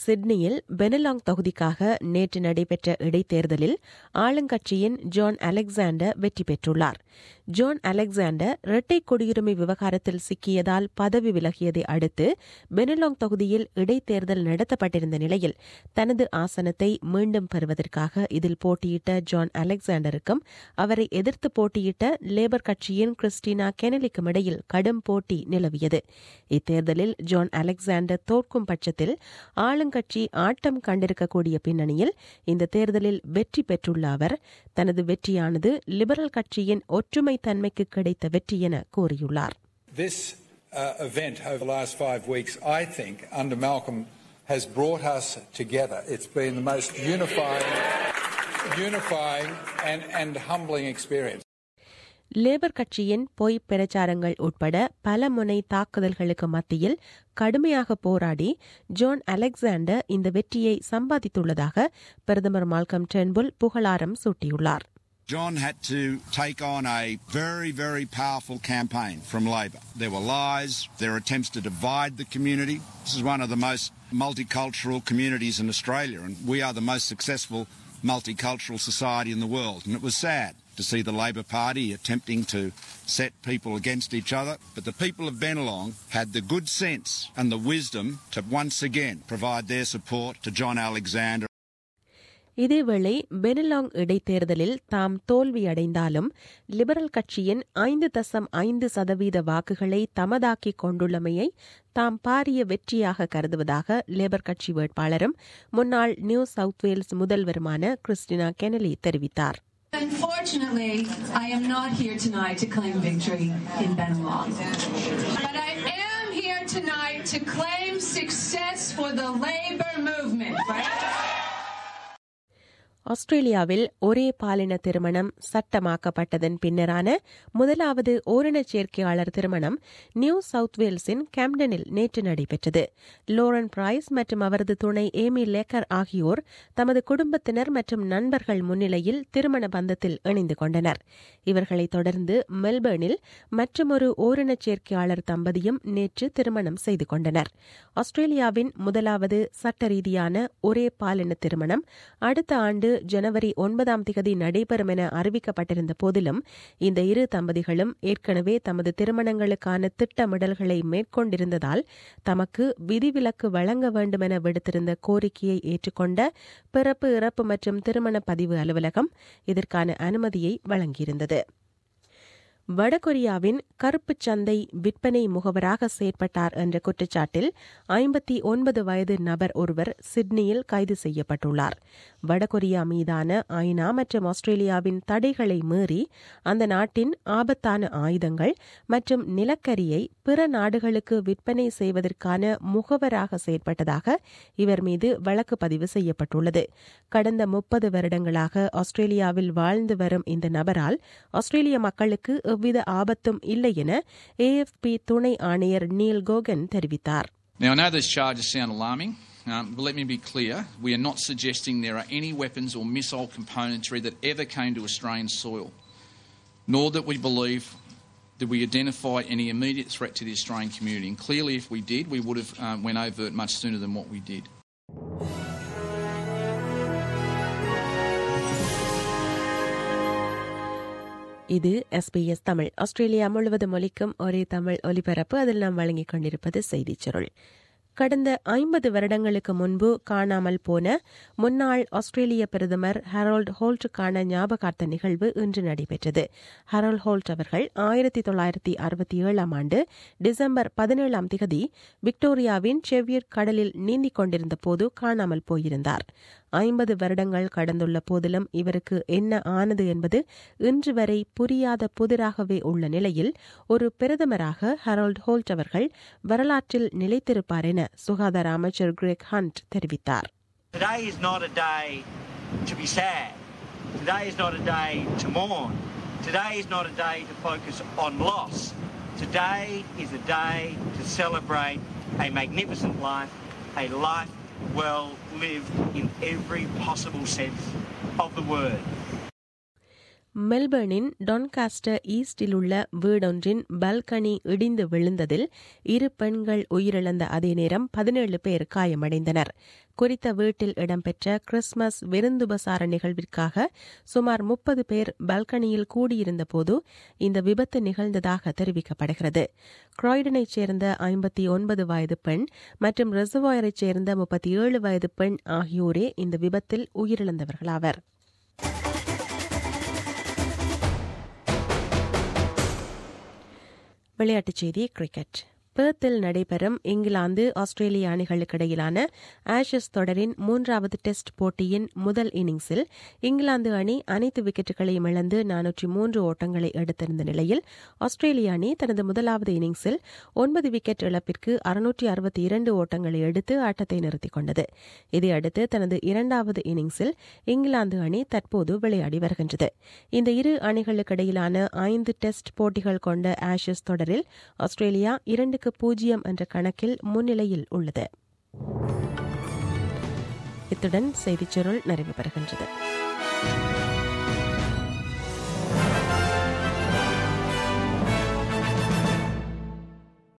சிட்னியில் பெனலாங் தொகுதிக்காக நேற்று நடைபெற்ற இடைத்தேர்தலில் ஆளுங்கட்சியின் ஜான் அலெக்சாண்டர் வெற்றி பெற்றுள்ளார் ஜான் அலெக்சாண்டர் இரட்டை குடியுரிமை விவகாரத்தில் சிக்கியதால் பதவி விலகியதை அடுத்து பெனலாங் தொகுதியில் இடைத்தேர்தல் நடத்தப்பட்டிருந்த நிலையில் தனது ஆசனத்தை மீண்டும் பெறுவதற்காக இதில் போட்டியிட்ட ஜான் அலெக்சாண்டருக்கும் அவரை எதிர்த்து போட்டியிட்ட லேபர் கட்சியின் கிறிஸ்டினா கெனலிக்கும் இடையில் கடும் போட்டி நிலவியது இத்தேர்தலில் ஜான் அலெக்சாண்டர் தோற்கும் பட்சத்தில் ஆளுங்கட்சி ஆட்டம் கண்டிருக்கக்கூடிய பின்னணியில் இந்த தேர்தலில் வெற்றி பெற்றுள்ள அவர் தனது வெற்றியானது லிபரல் கட்சியின் ஒற்றுமை தன்மைக்கு கிடைத்த வெற்றி என கூறியுள்ளார் This uh, event over the last five weeks, I think, under Malcolm, has brought us together. It's been the most unifying, unifying and, and humbling experience. Labour கட்சியின் பொய் பிரச்சாரங்கள் உட்பட பல முனை தாக்குதல்களுக்கு மத்தியில் கடுமையாக போராடி ஜோன் அலெக்சாண்டர் இந்த வெற்றியை சம்பாதித்துள்ளதாக பிரதமர் மால்கம் டென்புல் புகழாரம் சூட்டியுள்ளார் John had to take on a very, very powerful campaign from Labor. There were lies, there were attempts to divide the community. This is one of the most multicultural communities in Australia, and we are the most successful multicultural society in the world. And it was sad to see the Labor Party attempting to set people against each other. But the people of Bennelong had the good sense and the wisdom to once again provide their support to John Alexander. இதேவேளை பெனலாங் இடைத்தேர்தலில் தாம் தோல்வியடைந்தாலும் liberal கட்சியின் ஐந்து தசம் ஐந்து சதவீத வாக்குகளை தமதாக்கிக் கொண்டுள்ளமையை தாம் பாரிய வெற்றியாக கருதுவதாக லேபர் கட்சி வேட்பாளரும் முன்னாள் நியூ சவுத் வேல்ஸ் முதல்வருமான கிறிஸ்டினா கெனலி தெரிவித்தார் Unfortunately, I am not here tonight to claim victory in Benelong. But I am here tonight to claim success for the labor movement, right? ஆஸ்திரேலியாவில் ஒரே பாலின திருமணம் சட்டமாக்கப்பட்டதன் பின்னரான முதலாவது ஓரினச் சேர்க்கையாளர் திருமணம் நியூ சவுத் வேல்ஸின் கேம்டனில் நேற்று நடைபெற்றது லோரன் பிரைஸ் மற்றும் அவரது துணை ஏமி லேக்கர் ஆகியோர் தமது குடும்பத்தினர் மற்றும் நண்பர்கள் முன்னிலையில் திருமண பந்தத்தில் இணைந்து கொண்டனர் இவர்களைத் தொடர்ந்து மெல்பர்னில் மற்றொரு ஓரினச் சேர்க்கையாளர் தம்பதியும் நேற்று திருமணம் செய்து கொண்டனர் ஆஸ்திரேலியாவின் முதலாவது சட்ட ரீதியான ஒரே பாலின திருமணம் அடுத்த ஆண்டு ஜனவரி ஒன்பதாம் திகதி நடைபெறும் என அறிவிக்கப்பட்டிருந்த போதிலும் இந்த இரு தம்பதிகளும் ஏற்கனவே தமது திருமணங்களுக்கான திட்டமிடல்களை மேற்கொண்டிருந்ததால் தமக்கு விதிவிலக்கு வழங்க வேண்டும் என விடுத்திருந்த கோரிக்கையை ஏற்றுக்கொண்ட பிறப்பு இறப்பு மற்றும் திருமண பதிவு அலுவலகம் இதற்கான அனுமதியை வழங்கியிருந்தது வடகொரியாவின் கருப்புச் சந்தை விற்பனை முகவராக செயற்பட்டார் என்ற குற்றச்சாட்டில் ஐம்பத்தி ஒன்பது வயது நபர் ஒருவர் சிட்னியில் கைது செய்யப்பட்டுள்ளார் வடகொரியா மீதான ஐநா மற்றும் ஆஸ்திரேலியாவின் தடைகளை மீறி அந்த நாட்டின் ஆபத்தான ஆயுதங்கள் மற்றும் நிலக்கரியை பிற நாடுகளுக்கு விற்பனை செய்வதற்கான முகவராக செயற்பட்டதாக இவர் மீது வழக்கு பதிவு செய்யப்பட்டுள்ளது கடந்த முப்பது வருடங்களாக ஆஸ்திரேலியாவில் வாழ்ந்து வரும் இந்த நபரால் ஆஸ்திரேலிய மக்களுக்கு எவ்வித ஆபத்தும் இல்லை என ஏஎஃப்பி துணை ஆணையர் நீல் கோகன் தெரிவித்தார் Now, I know these charges sound alarming, um, but let me be clear. We are not suggesting there are any weapons or missile componentry that ever came to Australian soil, nor that we believe that we identify any immediate threat to the Australian community. And clearly, if we did, we would have um, went overt much sooner than what we did. இது SBS Tamil Australia முழுவதும் ஒலிக்கும் ஒரே தமிழ் ஒலிபரப்பு அதில் நாம் வழங்கிக் கொண்டிருப்பது செய்திச் சுருள் கடந்த ஐம்பது வருடங்களுக்கு முன்பு காணாமல் போன முன்னாள் ஆஸ்திரேலிய பிரதமர் ஹரோல்ட் ஹோல்ட்டுக்கான ஞாபகார்த்த நிகழ்வு இன்று நடைபெற்றது ஹரோல்ட் ஹோல்ட் அவர்கள் ஆயிரத்தி தொள்ளாயிரத்தி அறுபத்தி ஏழாம் ஆண்டு டிசம்பர் பதினேழாம் திகதி விக்டோரியாவின் செவ்வியர் கடலில் நீந்திக் கொண்டிருந்த போது காணாமல் போயிருந்தார் ஐம்பது வருடங்கள் கடந்துள்ள போதிலும் இவருக்கு என்ன ஆனது என்பது இன்று வரை புரியாத புதிராகவே உள்ள நிலையில் ஒரு பிரதமராக ஹரோல்ட் ஹோல்ட் அவர்கள் வரலாற்றில் நிலைத்திருப்பார் என சுகாதார அமைச்சர் கிரெக் ஹண்ட் தெரிவித்தார் Today is not a day to be sad. Today is not a day to mourn. Today is not a day to focus on loss. Today is a day to celebrate a magnificent life, a life well lived in every possible sense of the word. மெல்பர்னின் Doncaster ஈஸ்டில் உள்ள வீடொன்றின் balcony இடிந்து விழுந்ததில் இரு பெண்கள் உயிரிழந்த அதே நேரம் பதினேழு பேர் காயமடைந்தனர் குறித்த வீட்டில் இடம்பெற்ற கிறிஸ்துமஸ் விருந்துபசார நிகழ்விற்காக சுமார் முப்பது பேர் பால்கனியில் கூடியிருந்தபோது இந்த விபத்து நிகழ்ந்ததாக தெரிவிக்கப்படுகிறது கிராய்டனைச் சேர்ந்த ஐம்பத்தி ஒன்பது வயது பெண் மற்றும் ரிசர்வாயரைச் சேர்ந்த முப்பத்தி ஏழு வயது பெண் ஆகியோரே இந்த விபத்தில் உயிரிழந்தவர்களாவர் விளையாட்டுச் செய்தி கிரிக்கெட் பெர்த்தில் நடைபெறும் இங்கிலாந்து ஆஸ்திரேலிய அணிகளுக்கு இடையிலான ஆஷஸ் தொடரின் மூன்றாவது டெஸ்ட் போட்டியின் முதல் இன்னிங்ஸில் இங்கிலாந்து அணி அனைத்து விக்கெட்டுகளையும் இழந்து நானூற்றி மூன்று ஓட்டங்களை எடுத்திருந்த நிலையில் ஆஸ்திரேலிய அணி தனது முதலாவது இன்னிங்ஸில் ஒன்பது விக்கெட் இழப்பிற்கு அறுநூற்றி அறுபத்தி இரண்டு ஓட்டங்களை எடுத்து ஆட்டத்தை நிறுத்திக் கொண்டது இதையடுத்து தனது இரண்டாவது இன்னிங்ஸில் இங்கிலாந்து அணி தற்போது விளையாடி வருகின்றது இந்த இரு அணிகளுக்கு இடையிலான ஐந்து டெஸ்ட் போட்டிகள் கொண்ட ஆஷஸ் தொடரில் ஆஸ்திரேலியா இரண்டுக்கு பூஜ்ஜியம் என்ற கணக்கில் முன்னிலையில் உள்ளது இத்துடன் செய்திச் சுருள் நிறைவு பெறுகின்றது